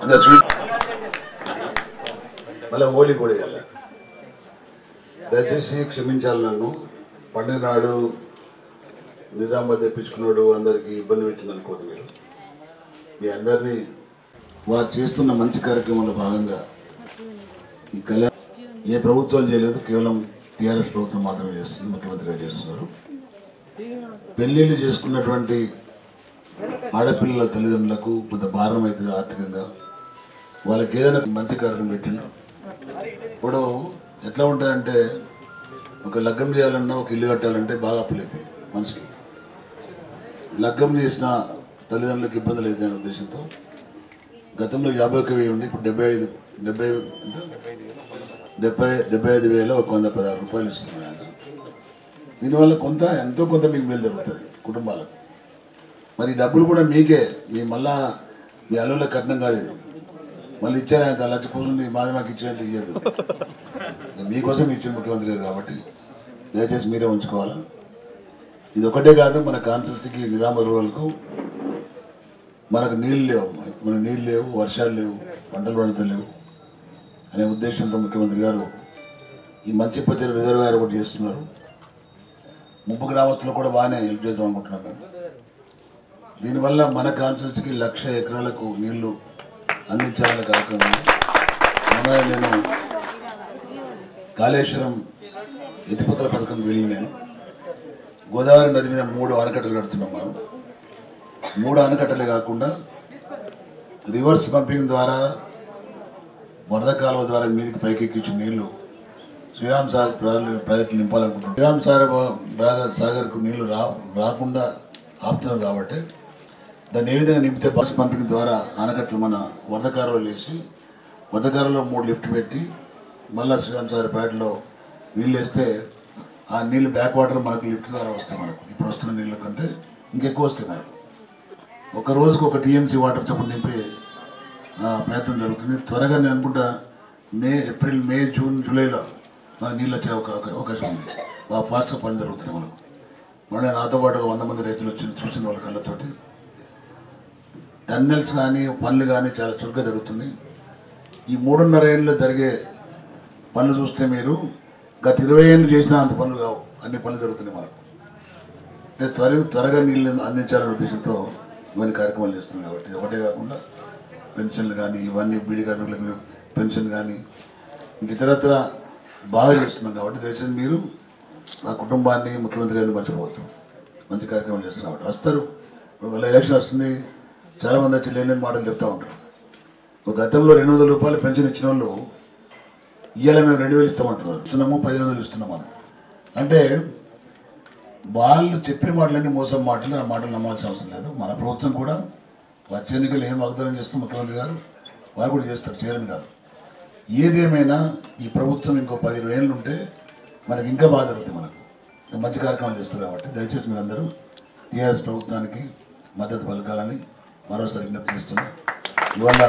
ఇంకా స్వీట్ మళ్ళీ హోలీ కూడా ఇవ్వాలి దయచేసి క్షమించాలి నన్ను పండుగ నాడు నిజామాబాద్ తెప్పించుకున్నాడు అందరికి ఇబ్బంది పెట్టింది అనుకోదు మీరు మీ అందరినీ వారు చేస్తున్న మంచి కార్యక్రమంలో భాగంగా ఈ కళ్యాణ ఏ ప్రభుత్వం చేయలేదు కేవలం టీఆర్ఎస్ ప్రభుత్వం మాత్రమే చేస్తుంది ముఖ్యమంత్రి గారు చేస్తున్నారు పెళ్లిళ్ళు చేసుకున్నటువంటి ఆడపిల్లల తల్లిదండ్రులకు కొంత భారం అవుతుంది ఆర్థికంగా వాళ్ళకి ఏదైనా మంచి కార్యక్రమం పెట్టిండు ఇప్పుడు ఎట్లా ఉంటాయంటే ఒక లగ్గం చేయాలన్నా ఒక ఇల్లు కట్టాలంటే బాగా అప్పులైతాయి మనిషికి లగ్గం చేసిన తల్లిదండ్రులకు ఇబ్బందులు అవుతాయి అనే ఉద్దేశంతో గతంలో యాభై ఒక వెయ్యి ఉండి ఇప్పుడు డెబ్బై ఐదు డెబ్బై ఎంత? డెబ్బై డెబ్బై ఐదు వేల ఒక వంద పదహారు రూపాయలు ఇస్తున్నారు ఆయన దీనివల్ల కొంత ఎంతో కొంత మీకు మేలు జరుగుతుంది కుటుంబాలకు మరి ఈ డబ్బులు కూడా మీకే మీ మళ్ళా మీ అల్లుళ్ళ కట్నం కాదు ఇది మళ్ళీ ఇచ్చారు ఆయన లక్ష కూర్చుని మాది మాకు ఇచ్చినట్టు ఇయ్యదు మీకోసం ఇచ్చిన ముఖ్యమంత్రి గారు కాబట్టి దయచేసి మీరే ఉంచుకోవాలా ఇది ఒకటే కాదు మన కాన్స్టిట్యూన్సీకి నిజామాబాద్కు మనకు నీళ్ళు లేవు మనకు నీళ్ళు లేవు వర్షాలు లేవు పంటలు పండుతలేవు అనే ఉద్దేశంతో ముఖ్యమంత్రి గారు ఈ మంచి పచ్చని రిజర్వాయర్ ఒకటి చేస్తున్నారు ముప్పు గ్రామస్తులు కూడా బాగానే హెల్ప్ చేద్దాం అనుకుంటున్నాం మేము దీనివల్ల మన కాన్స్టిట్యూన్సీకి లక్ష ఎకరాలకు నీళ్లు అందించాలనే కార్యక్రమం ఉంది. మొన్న నేను కాళేశ్వరం ఎత్తిపోతల పథకం వెళ్ళి నేను గోదావరి నది మీద మూడు ఆనకట్టలు కడుతున్నాం మనం మూడు ఆనకట్టలే కాకుండా రివర్స్ పంపింగ్ ద్వారా వరద కాలువ ద్వారా మీదకి పైకెక్కించిన నీళ్లు శ్రీరామ్ సాగర్ ప్రాజెక్టు ప్రాజెక్టు నింపాలనుకుంటున్నాం శ్రీరామ్ సాగర్ రాగ- సాగర్కు నీళ్లు రా రాకుండా ఆపుతున్నారు కాబట్టి దాన్ని ఏ విధంగా నింపితే బస్ పంపింగ్ ద్వారా ఆనకట్లు మన వరద కాలువలు వేసి వరద కాలువలో మూడు లిఫ్ట్ పెట్టి మళ్ళా శ్రీరామ్ సాగర్ ప్రాజెక్టులో నీళ్ళు వేస్తే ఆ నీళ్ళు బ్యాక్ వాటర్ మనకు లిఫ్ట్ ద్వారా వస్తాయి మనకు ఇప్పుడు వస్తున్న నీళ్ళ కంటే ఇంకెక్కువ వస్తాయి మనకు ఒక రోజుకు ఒక టీఎంసీ వాటర్ చొప్పున నింపే ఆ, ప్రయత్నం జరుగుతుంది త్వరగా నేను అనుకుంటా మే ఏప్రిల్ మే జూన్ జూలైలో మనకు నీళ్ళు వచ్చే ఒక ఒక- అవకాశం ఉంది బాగా ఫాస్ట్గా పని జరుగుతుంది మనకు మొన్న నాతో పాటు ఒక వంద మంది రైతులు వచ్చి చూసిన వాళ్ళ కళ్ళతోటి టన్నెల్స్ కానీ పనులు కానీ చాలా చురుగ్గా జరుగుతుంది ఈ మూడున్నర ఏళ్ళలో జరిగే పనులు చూస్తే మీరు గత ఇరవై ఏళ్ళు చేసినా అంత పనులు కావు అన్ని పనులు జరుగుతున్నాయి మనకు అంటే త్వర త్వరగా నీళ్ళు అందించాలనే ఉద్దేశంతో ఇవన్నీ కార్యక్రమాలు చేస్తున్నాం కాబట్టి ఇది ఒకటే కాకుండా పెన్షన్లు కానీ ఇవన్నీ బీడీ కార్మికులకు పెన్షన్ కానీ ఇంక ఇతరత్ర బాగా చేస్తున్నాం కాబట్టి దయచేసి మీరు ఆ కుటుంబాన్ని ముఖ్యమంత్రి గారిని మర్చిపోవద్దు మంచి కార్యక్రమాలు చేస్తున్నారు కాబట్టి వస్తారు ఇప్పుడు మళ్ళీ ఎలక్షన్ వస్తుంది చాలామంది వచ్చి లేని లేని మాటలు చెప్తూ ఉంటారు ఒక గతంలో రెండు వందల రూపాయలు పెన్షన్ ఇచ్చిన వాళ్ళు ఇవాళ మేము రెండు వేలు ఇస్తామంటున్నారు ఇస్తున్నాము పదిహేను వందలు ఇస్తున్నాం మనం అంటే వాళ్ళు చెప్పే మాటలన్నీ మోసం మాటలు ఆ మాటలు నమ్మాల్సిన అవసరం లేదు మన ప్రభుత్వం కూడా వచ్చే ఎన్నికలు ఏం వాగ్దానం చేస్తాం ముఖ్యమంత్రి గారు వారు కూడా చేస్తారు చేయరని కాదు ఏదేమైనా ఈ ప్రభుత్వం ఇంకో పది ఇరవై ఏళ్ళు ఉంటే మనకి ఇంకా బాధ జరుగుతుంది మనకు ఇంకా మంచి కార్యక్రమాలు చేస్తారు కాబట్టి దయచేసి మీరందరూ టీఆర్ఎస్ ప్రభుత్వానికి మద్దతు పలకాలని మరోసారి విజ్ఞప్తి చేస్తున్నా ఇవాళ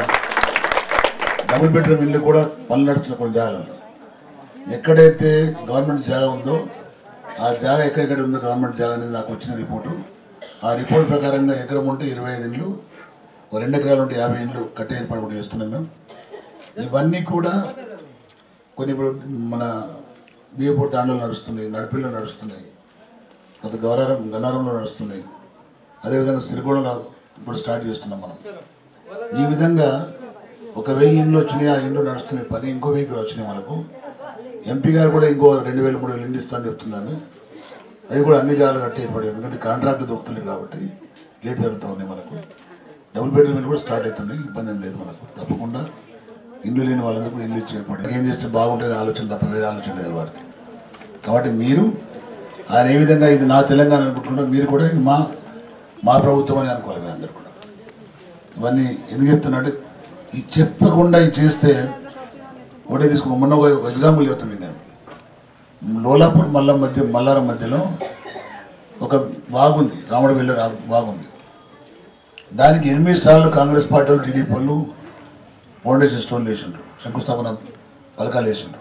డబుల్ బెడ్రూమ్ ఇల్లు కూడా పనులు నడుస్తున్న కొన్ని జాగాలు ఎక్కడైతే గవర్నమెంట్ జాగా ఉందో ఆ జాగా ఎక్కడెక్కడ ఉందో గవర్నమెంట్ జాగా అనేది నాకు వచ్చిన రిపోర్టు ఆ రిపోర్ట్ ప్రకారంగా ఎకరం ఉంటే ఇరవై ఐదు ఇండ్లు ఓ రెండు ఎకరాలు ఉంటే యాభై ఇండ్లు కట్టే ఏర్పాటు కూడా చేస్తున్నాం మేము ఇవన్నీ కూడా కొన్ని ఇప్పుడు మన బియ్యపూర్ తాండలు నడుస్తున్నాయి నడిపిల్లో నడుస్తున్నాయి కొంత గౌరవం గన్నారంలో నడుస్తున్నాయి అదేవిధంగా సిరిగూడలో ఇప్పుడు స్టార్ట్ చేస్తున్నాం మనం ఈ విధంగా ఒక వెయ్యి ఇండ్లు వచ్చినాయి ఆ ఇండ్లు నడుస్తున్నాయి పని ఇంకో వెయ్యి కూడా వచ్చినాయి మనకు ఎంపీ గారు కూడా ఇంకో రెండు వేలు మూడు వేలు ఇండ్లు ఇస్తాను చెప్తున్నాను అవి కూడా అన్ని జాగాలు కట్టి ఏర్పడి ఎందుకంటే కాంట్రాక్ట్ దొరుకుతుంది కాబట్టి లేట్ జరుగుతూ ఉన్నాయి మనకు డబుల్ బెడ్రూమ్ ఇల్లు కూడా స్టార్ట్ అవుతున్నాయి ఇబ్బంది ఏం లేదు మనకు తప్పకుండా ఇండ్లు లేని వాళ్ళందరూ కూడా ఇల్లు ఇచ్చి ఏర్పడి ఏం చేస్తే బాగుంటుంది ఆలోచన తప్ప వేరే ఆలోచన లేదు వారికి కాబట్టి మీరు ఆయన ఏ విధంగా ఇది నా తెలంగాణ అనుకుంటున్నారో మీరు కూడా ఇది మా మా ప్రభుత్వం అని అనుకోవాలి మీరు అందరు కూడా ఇవన్నీ ఎందుకు చెప్తున్నట్టు ఇది చెప్పకుండా ఇది చేస్తే ఒకటే తీసుకో మొన్న ఒక ఎగ్జాంపుల్ చెప్తాను నేను లోలాపూర్ మల్ల మధ్య మల్లారం మధ్యలో ఒక బాగుంది రాముడు వెళ్ళే బాగుంది దానికి ఎనిమిది సార్లు కాంగ్రెస్ పార్టీ వాళ్ళు టీడీపీ వాళ్ళు ఫౌండేషన్ స్టోన్లు వేసిండ్రు శంకుస్థాపన పలకాలు వేసిండ్రు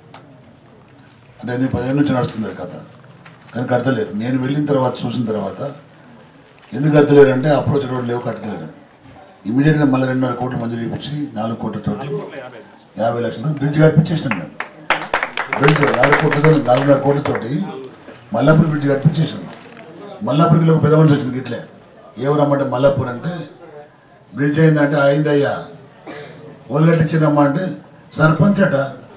అంటే నేను పదిహేను నుంచి నడుస్తుంది అది కథ కానీ కడతలేరు నేను వెళ్ళిన తర్వాత చూసిన తర్వాత ఎందుకు కడతలేరు అంటే అప్రోచ్ రోడ్ లేవు కడతలేరు ఇమీడియట్గా మళ్ళీ రెండున్నర కోట్లు మంజూరు చేయించి నాలుగు కోట్లతో యాభై లక్షలు బ్రిడ్జ్ కట్టించేసినాం మేము బ్రిడ్జ్ నాలుగు కోట్లతో నాలుగున్నర కోట్లతోటి మల్లాపూర్ బ్రిడ్జ్ కట్టించేసాం మల్లాపూర్కి ఒక పెద్ద మనిషి వచ్చింది ఇట్లే ఎవరు రమ్మంటే మల్లాపూర్ అంటే బ్రిడ్జ్ అయిందంటే అయిందయ్యా ఓళ్ళు కట్టించిందమ్మా అంటే సర్పంచ్ అట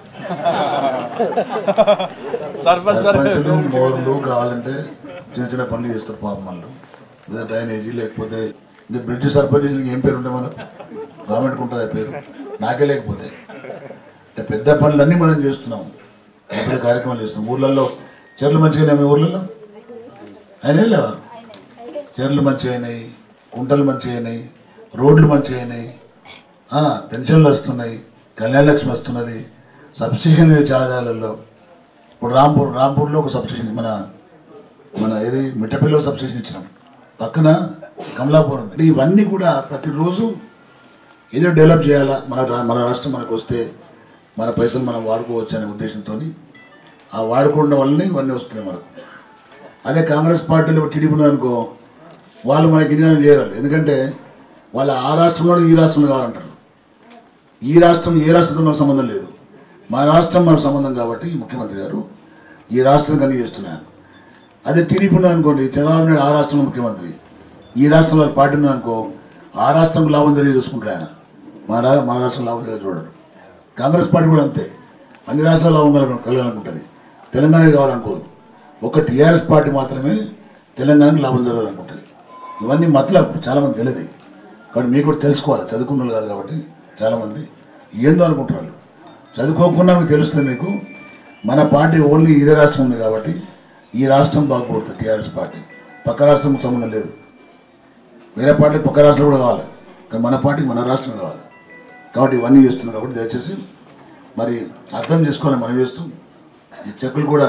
సర్పంచులు మోర్లు కావాలంటే చిన్న చిన్న పనులు చేస్తారు పాపం వాళ్ళు లేదా డ్రైనేజీ లేకపోతే ఇంకా బ్రిడ్జ్ సర్పంచ్ ఏం పేరు ఉంటే మనం గవర్నమెంట్కి ఉంటుంది ఆ పేరు నాకే లేకపోతే అంటే పెద్ద పనులన్నీ మనం చేస్తున్నాం పెద్ద కార్యక్రమాలు చేస్తున్నాం ఊర్లలో చెర్లు మంచిగా మీ ఊర్లలో అయినాయి లేవా చెర్లు మంచిగా అయినాయి కుంటలు మంచిగా అయినాయి రోడ్లు మంచిగా అయినాయి ఆ, పెన్షన్లు వస్తున్నాయి కళ్యాణ లక్ష్మి వస్తున్నది సబ్సిడీ చాలా జాగాలలో ఇప్పుడు రాంపూర్ రాంపూర్లో ఒక సబ్సిడీ మన మన ఏది మిట్టపల్లిలో సబ్సిడీ ఇచ్చినాం పక్కన కమలాపూర్ ఉంది ఇవన్నీ కూడా ప్రతిరోజు ఏదో డెవలప్ చేయాలా మన రా- మన రాష్ట్రం మనకు వస్తే మన పైసలు మనం వాడుకోవచ్చు అనే ఉద్దేశంతో ఆ వాడుకోవడం వల్లనే ఇవన్నీ వస్తున్నాయి మనకు అదే కాంగ్రెస్ పార్టీలో టీడీపీ అనుకో వాళ్ళు మనకి ఇన్యాయం చేయరు ఎందుకంటే వాళ్ళ ఆ రాష్ట్రంలో ఈ రాష్ట్రంలో కావాలంటారు ఈ రాష్ట్రం ఏ రాష్ట్రంతో మనకు సంబంధం లేదు మా రాష్ట్రం మనకు సంబంధం కాబట్టి ముఖ్యమంత్రి గారు ఈ రాష్ట్రం కన్నీ చేస్తున్నాను అదే టీడీపీ ఉన్నది అనుకోండి చంద్రబాబు నాయుడు ఆ రాష్ట్రంలో ముఖ్యమంత్రి ఈ రాష్ట్రంలో పార్టీ ఉన్నది అనుకో ఆ రాష్ట్రం లాభం జరిగి చూసుకుంటారు ఆయన మన రా- మన రాష్ట్రం లాభం జరిగి చూడడు కాంగ్రెస్ పార్టీ కూడా అంతే అన్ని రాష్ట్రాల లాభం కలగ- కలగాలనుకుంటుంది తెలంగాణ కావాలనుకోదు ఒక టీఆర్ఎస్ పార్టీ మాత్రమే తెలంగాణకి లాభం జరగాలనుకుంటుంది ఇవన్నీ మతలబ్ చాలామంది తెలియదు కాబట్టి మీకు కూడా తెలుసుకోవాలి చదువుకున్న వాళ్ళు కాదు కాబట్టి చాలామంది ఏందో అనుకుంటున్నారు చదువుకోకుండా మీకు తెలుస్తుంది మీకు మన పార్టీ ఓన్లీ ఇదే రాష్ట్రం ఉంది కాబట్టి ఈ రాష్ట్రం బాగుపడుతుంది టీఆర్ఎస్ పార్టీ పక్క రాష్ట్రంకి సంబంధం లేదు వేరే పార్టీ పక్క రాష్ట్రం కూడా కావాలి కానీ మన పార్టీకి మన రాష్ట్రం కావాలి కాబట్టి ఇవన్నీ చేస్తున్నాం కాబట్టి దయచేసి మరి అర్థం చేసుకోవాలి మనం చేస్తూ ఈ చెక్కులు కూడా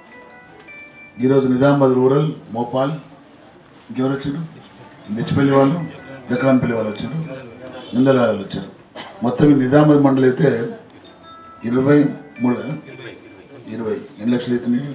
ఈరోజు నిజామాబాద్ రూరల్ మోపాల్ ఇంకెవరు వచ్చారు దిచ్చిపల్లి వాళ్ళు దక్కరాన్పల్లి వాళ్ళు వచ్చారు ఇందల వాళ్ళు వచ్చారు మొత్తం ఈ నిజామాబాద్ మండలి అయితే ఇరవై మూడు ఇరవై ఎన్ని లక్షలు అవుతున్నాయి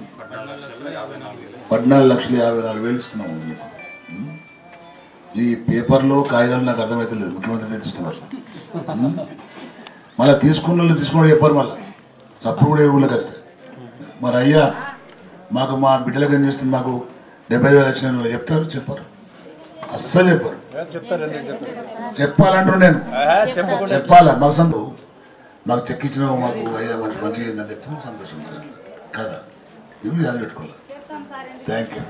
పద్నాలుగు లక్షల యాభై నాలుగు వేలు ఇస్తున్నాము మీకు ఉం? ఈ పేపర్లో కాగితాలు నాకు అర్థమవుతలేదు ముఖ్యమంత్రి తెచ్చిస్తున్నారు ఉం? మళ్ళీ తీసుకున్న వాళ్ళు తీసుకుని చెప్పారు మళ్ళీ తప్పుడు కూడా ఏ ఊళ్ళకి వస్తాయి మరి అయ్యా మాకు మా బిడ్డలకు ఏం చేస్తుంది మాకు డెబ్బై వేలు వచ్చిన చెప్తారు చెప్పారు అస్సలు చెప్పారు చెప్పాలంటారు నేను చెప్పాలా మాకు సంతో మాకు చెక్ ఇచ్చిన మాకు అయ్యా మంచి మంచిగా అయిందని చెప్తే సంతోషం కదా ఇవి యాద పెట్టుకోవాలి థ్యాంక్ యూ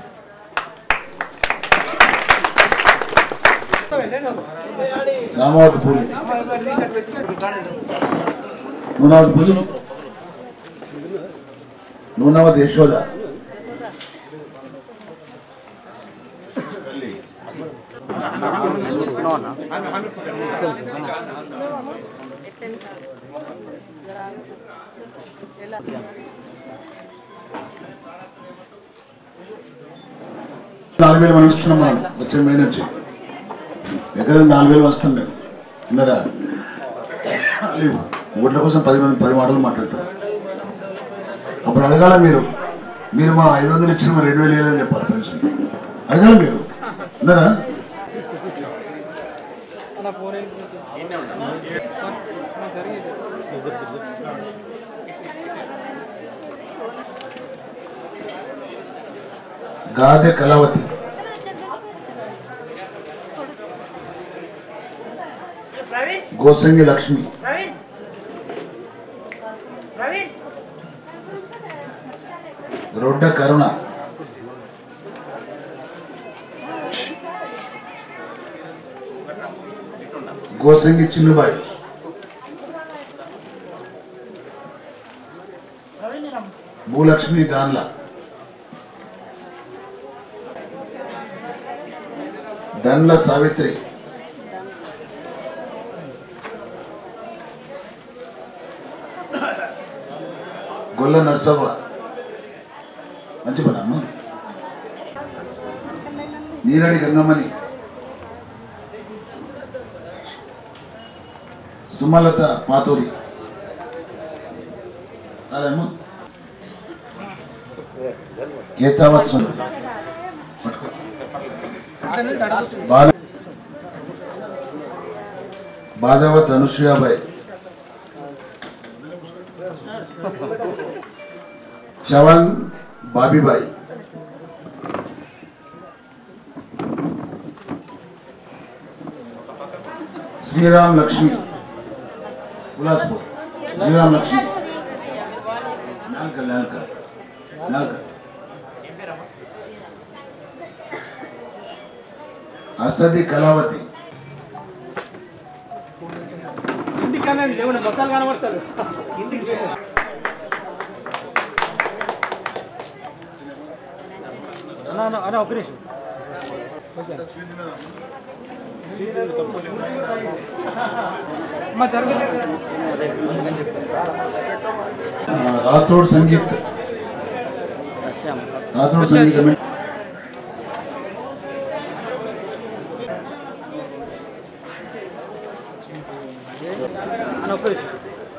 రామావతి పూలు నూనావతి పూలు నూనావతి యశోద నాలుగు వేలు మనం ఇస్తున్నాం మనం వచ్చే మే నుంచి ఎక్కడ నాలుగు వేలు వస్తాం మేము విన్నారా లేవు. ఓట్ల కోసం పది మంది పది మాటలు మాట్లాడతారు అప్పుడు అడగాల మీరు మీరు మా ఐదు వందలు ఇచ్చిన మరి రెండు వేలు వేయాలని చెప్పాలి పెన్షన్ అడగాల మీరు విన్నారా గాదె కళావతి ప్రవీణ్ గోసంగి లక్ష్మి ప్రవీణ్ ప్రవీణ్ రొడ్డ కరుణ గోసంగి చిన్నుబాయి భూలక్ష్మి గాన్ల దండ్ల సావిత్రి గొల్ల నర్సవ్వ మంచి పని అమ్మ నీరడి గంగమ్మని సుమలత పాతూరి అదేమ్మా గీతావత్సం బాల బాధవత్ అనుసూయాబాయ్ చవన్ బాబీబాయ్ శ్రీరామ్ లక్ష్మి ఉల్లాస్పూర్ శ్రీరామ్ లక్ష్మి నాల్క నాల్క నాల్క అసది కళావతి ఇంటికి కనండి ఏమన్నా బొక్కలు కనబడతారు ఇంటికి అన్న అన్న అన్న ఒక నిమిషం అమ్మ జరుగుతుంది ఆ, రాథోడ్ సంగీత్ రాథోడ్ సంగీత్ కమిటీ అన్న ఒక్క నిమిషం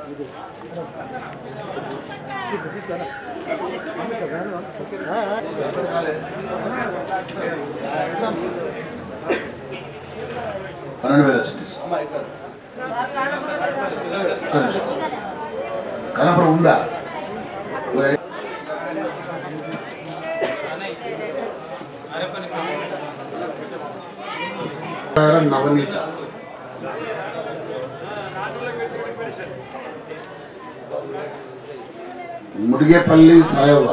పన్నెండు వేలు వచ్చింది కనపడం ఉందా మరి నవనీత ముడిగేపల్లి సాయవ్వ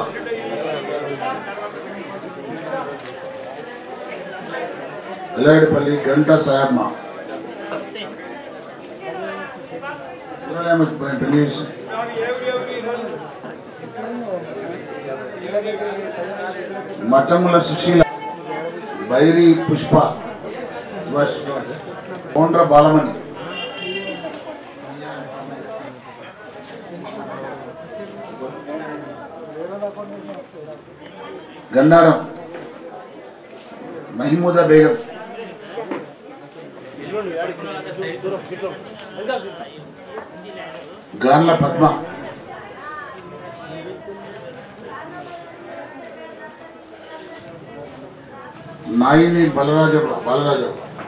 ఎల్లాడిపల్లి గంట సాయమ్మ పెళ్లి మఠముల సుశీల బైరి పుష్ప సుభాష్ కోండ్ర బాలమణి గన్నారం మహిమూదా బేగం గాన్ల పద్మ నాయిని బలరాజ బాలరాజ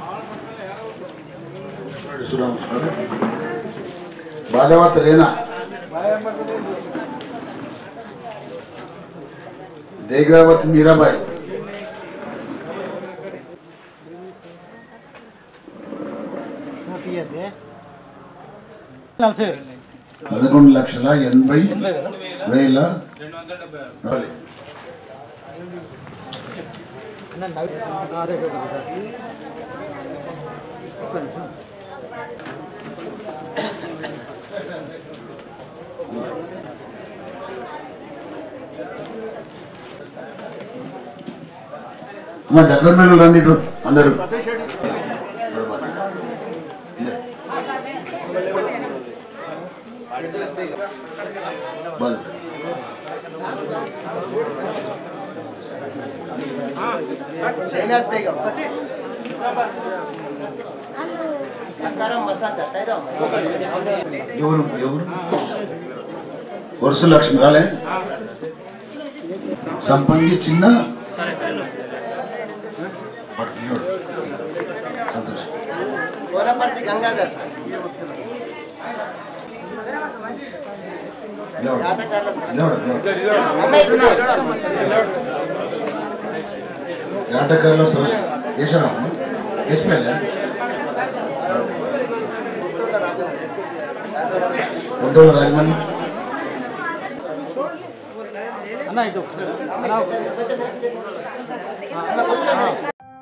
బాధవత్ రేనా దేగావత్ మీరాబాయి తీయద్దే నలభై పదకొండు లక్షల ఎనభై ఎనభై కదా వేల రావాలి. అన్న నవ్వు అదే అదే ఒక్క నిమిషం అమ్మ దగ్గర మీద రండి ఇటు అందరూ బాల్. శ్రీనివాస్ బేగం సకారం వసంత టైరం ఎవరు ఎవరు వరుస లక్ష్మి రాలే సంపంగి చిన్న పట్టినోడు. సంతోషం. కోరపర్తి గంగాధర్ నిలబడు. ఆటగాళ్ల సరస్వతి నిలబడు, నిలబడు. అమ్మాయి ఇక్కడ నాటకాల్లో సరస్సు వేసారమ్మ వేసిపోయా గుంటూరు రాజు గుంటూరు రాజమణి అన్న ఇటు అన్న ఒక అమ్మ కొంచెం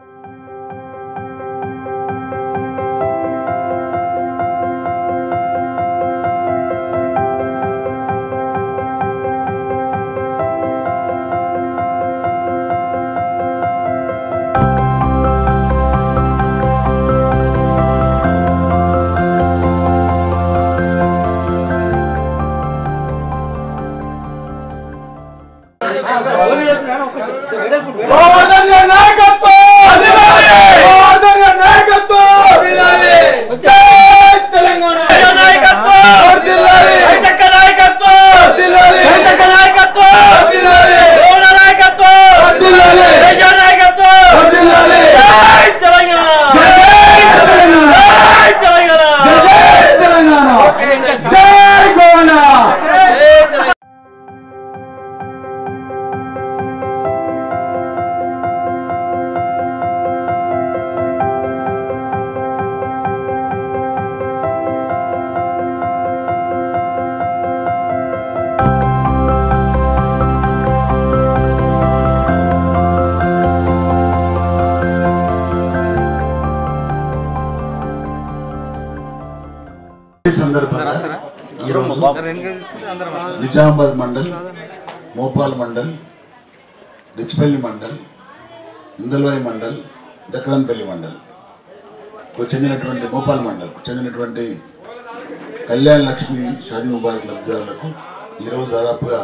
గోవర్ధన్ గారి నాయకత్వం గోవర్ధన్ గారి నాయకత్వం జై తెలంగాణ నాయకత్వం రైతక్క నాయకత్వం రైతక్క నాయకత్వం గౌడ నాయకత్వం దేశ నాయకత్వం జై తెలంగాణ జై తెలంగాణ సార్ వెనక తీసుకుంటే అందరం నిజామాబాద్ మండల్ మోపాల్ మండల్ డిచ్పల్లి మండల్ ఇందల్వాయి మండల్ దక్కరన్పల్లి మండల్ కు చెందినటువంటి మోపాల్ మండల్ కు చెందినటువంటి కళ్యాణ్ లక్ష్మి షాదీ ముబారక్ లబ్ధిదారులకు ఈరోజు దాదాపుగా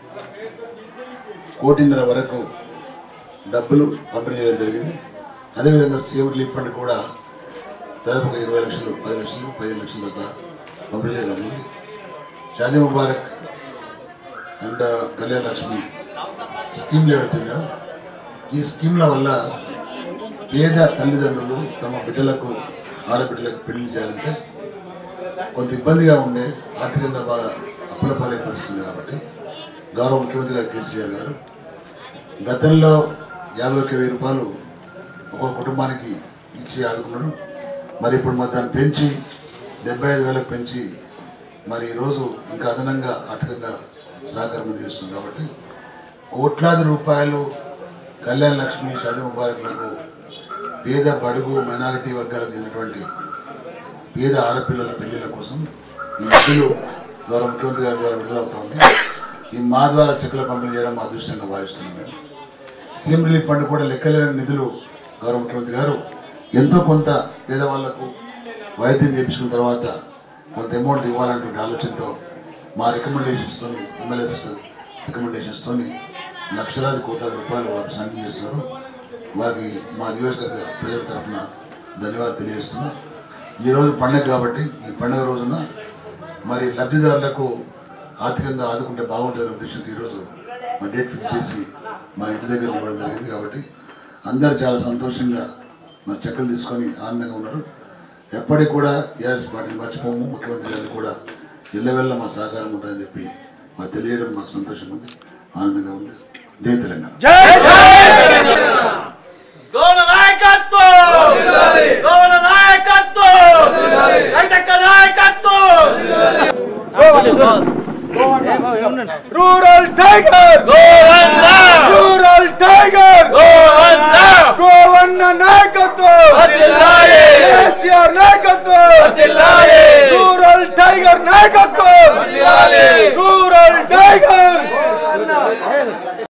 కోటిన్నర వరకు డబ్బులు పంపిణీ చేయడం జరిగింది అదేవిధంగా సీఎం రిలీఫ్ ఫండ్ కూడా దాదాపుగా ఇరవై లక్షలు పది లక్షలు పదిహేను లక్షల దాకా పంపిణీ చేయడం జరిగింది షాదీ ముబారక్ అండ్ కళ్యాణ లక్ష్మి స్కీమ్లు ఏవైతున్నాయో ఈ స్కీమ్ల వల్ల పేద తల్లిదండ్రులు తమ బిడ్డలకు ఆడబిడ్డలకు పెళ్లి చేయాలంటే కొంత ఇబ్బందిగా ఉండే ఆర్థికంగా బాగా అప్పుల పాలే పరిస్థితుంది కాబట్టి గౌరవ ముఖ్యమంత్రి గారు కేసీఆర్ గారు గతంలో యాభై ఒక్క వెయ్యి రూపాయలు ఒక్కొక్క కుటుంబానికి ఇచ్చి ఆదుకున్నాడు మరి ఇప్పుడు మరి దాన్ని పెంచి డెబ్బై ఐదు వేలకు పెంచి మరి ఈరోజు ఇంకా అదనంగా ఆర్థికంగా సహకారం చేస్తుంది కాబట్టి కోట్లాది రూపాయలు కళ్యాణ లక్ష్మి షాదీ ముబారక్లకు పేద బడుగు మైనారిటీ వర్గాలకు చెందినటువంటి పేద ఆడపిల్లల పెళ్లిళ్ళ కోసం ఈ నిధులు గౌరవ ముఖ్యమంత్రి గారి ద్వారా విడుదలవుతా ఉంది ఈ మా ద్వారా చెక్కుల పంపిణీ చేయడం మా అదృష్టంగా భావిస్తున్నాం మేము సీఎం రిలీఫ్ ఫండ్ కూడా లెక్కలేని నిధులు గౌరవ ముఖ్యమంత్రి గారు ఎంతో కొంత పేదవాళ్లకు వైద్యం చేయించుకున్న తర్వాత కొంత అమౌంట్ ఇవ్వాలన్నటువంటి ఆలోచనతో మా రికమెండేషన్స్తో ఎమ్మెల్యేస్ రికమెండేషన్స్తో లక్షలాది కోట్లాది రూపాయలు వారు శాంక్షన్ చేస్తున్నారు వారికి మా నియోజకవర్గ ప్రజల తరఫున ధన్యవాదాలు తెలియజేస్తున్నాం ఈరోజు పండుగ కాబట్టి ఈ పండుగ రోజున మరి లబ్ధిదారులకు ఆర్థికంగా ఆదుకుంటే బాగుంటుందనే ఉద్దేశంతో ఈరోజు మా డేట్ ఫిక్స్ చేసి మా ఇంటి దగ్గర ఇవ్వడం జరిగింది కాబట్టి అందరు చాలా సంతోషంగా మా చెక్కలు తీసుకొని ఆనందంగా ఉన్నారు ఎప్పటికి కూడా టీఆర్ఎస్ పార్టీని మర్చిపోము ముఖ్యమంత్రి గారికి కూడా ఎల్లవెల్ల మా సహకారం ఉంటుందని చెప్పి మాకు తెలియడం మాకు సంతోషంగా ఉంది ఆనందంగా ఉంది జై తెలంగాణ గౌరవ నాయకత్వం గౌరవ నాయకత్వం రైతక్క నాయకత్వం రూరల్ టైగర్